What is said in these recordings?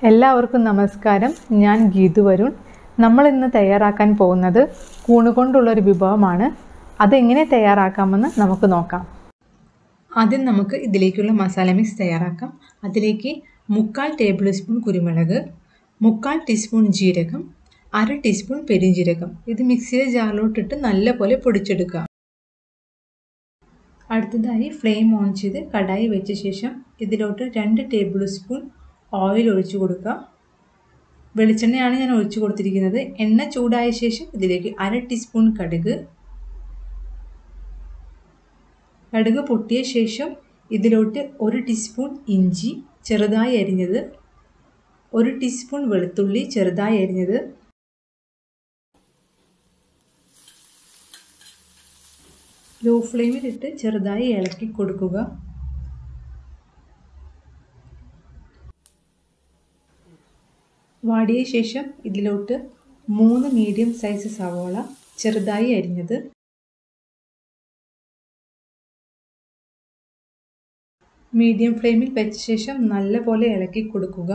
എല്ലാവർക്കും നമസ്കാരം ഞാൻ ഗീതു വരുൺ നമ്മൾ ഇന്ന് തയ്യാറാക്കാൻ പോകുന്നത് കൂണുകൊണ്ടുള്ളൊരു വിഭവമാണ് അതെങ്ങനെ തയ്യാറാക്കാമെന്ന് നമുക്ക് നോക്കാം ആദ്യം നമുക്ക് ഇതിലേക്കുള്ള മസാല മിക്സ് തയ്യാറാക്കാം അതിലേക്ക് മുക്കാൽ ടേബിൾ സ്പൂൺ കുരുമുളക് മുക്കാൽ ടീസ്പൂൺ ജീരകം അര ടീസ്പൂൺ പെരിഞ്ജീരകം ഇത് മിക്സിയിലെ ജാറിലോട്ടിട്ട് നല്ലപോലെ പൊടിച്ചെടുക്കുക അടുത്തതായി ഫ്ലെയിം ഓൺ ചെയ്ത് കടായി വെച്ച ശേഷം ഇതിലോട്ട് രണ്ട് ടേബിൾ സ്പൂൺ ഓയിൽ ഒഴിച്ചു കൊടുക്കുക വെളിച്ചെണ്ണയാണ് ഞാൻ ഒഴിച്ചു കൊടുത്തിരിക്കുന്നത് എണ്ണ ചൂടായ ശേഷം ഇതിലേക്ക് അര ടീസ്പൂൺ കടുക് കടുക് പൊട്ടിയ ശേഷം ഇതിലോട്ട് ഒരു ടീസ്പൂൺ ഇഞ്ചി ചെറുതായി അരിഞ്ഞത് ഒരു ടീസ്പൂൺ വെളുത്തുള്ളി ചെറുതായി അരിഞ്ഞത് ലോ ഫ്ലെയിമിലിട്ട് ചെറുതായി ഇളക്കി കൊടുക്കുക വാടിയ ശേഷം ഇതിലോട്ട് മൂന്ന് മീഡിയം സൈസ് സവോള ചെറുതായി അരിഞ്ഞത് മീഡിയം ഫ്ലെയിമിൽ വെച്ച ശേഷം നല്ലപോലെ ഇളക്കി കൊടുക്കുക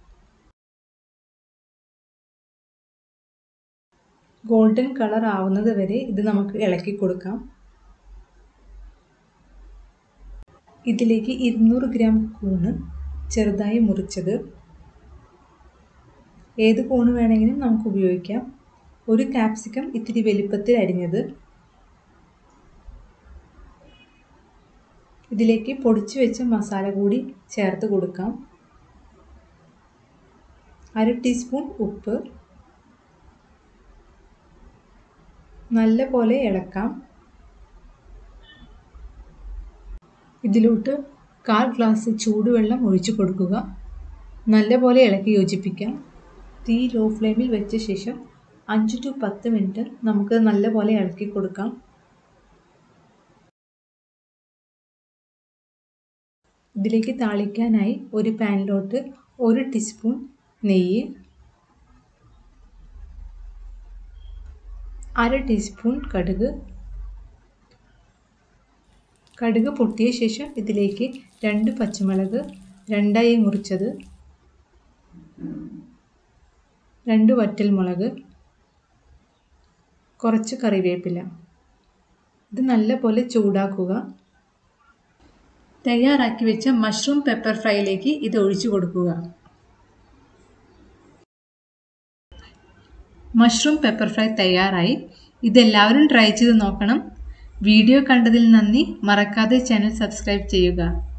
ഗോൾഡൻ കളർ ആവുന്നത് വരെ ഇത് നമുക്ക് ഇളക്കി കൊടുക്കാം ഇതിലേക്ക് ഇരുന്നൂറ് ഗ്രാം കൂണ് ചെറുതായി മുറിച്ചത് ഏത് കൂണ് വേണമെങ്കിലും നമുക്ക് ഉപയോഗിക്കാം ഒരു കാപ്സിക്കം ഇത്തിരി വലിപ്പത്തിൽ അരിഞ്ഞത് ഇതിലേക്ക് പൊടിച്ചു വെച്ച മസാല കൂടി ചേർത്ത് കൊടുക്കാം അര ടീസ്പൂൺ ഉപ്പ് നല്ല പോലെ ഇളക്കാം ഇതിലോട്ട് കാൽ ഗ്ലാസ് ചൂടുവെള്ളം ഒഴിച്ചു കൊടുക്കുക നല്ലപോലെ ഇളക്കി യോജിപ്പിക്കാം തീ ലോ ഫ്ലെയിമിൽ വെച്ച ശേഷം അഞ്ച് ടു പത്ത് മിനിറ്റ് നമുക്ക് നല്ലപോലെ ഇളക്കി കൊടുക്കാം ഇതിലേക്ക് താളിക്കാനായി ഒരു പാനിലോട്ട് ഒരു ടീസ്പൂൺ നെയ്യ് അര ടീസ്പൂൺ കടുക് കടുക് പൊട്ടിയ ശേഷം ഇതിലേക്ക് രണ്ട് പച്ചമുളക് രണ്ടായി മുറിച്ചത് രണ്ട് വറ്റൽമുളക് കുറച്ച് കറിവേപ്പില ഇത് നല്ലപോലെ ചൂടാക്കുക തയ്യാറാക്കി വെച്ച മഷ്റൂം പെപ്പർ ഫ്രൈയിലേക്ക് ഇത് ഒഴിച്ചു കൊടുക്കുക മഷ്റൂം പെപ്പർ ഫ്രൈ തയ്യാറായി ഇതെല്ലാവരും ട്രൈ ചെയ്ത് നോക്കണം വീഡിയോ കണ്ടതിൽ നന്ദി മറക്കാതെ ചാനൽ സബ്സ്ക്രൈബ് ചെയ്യുക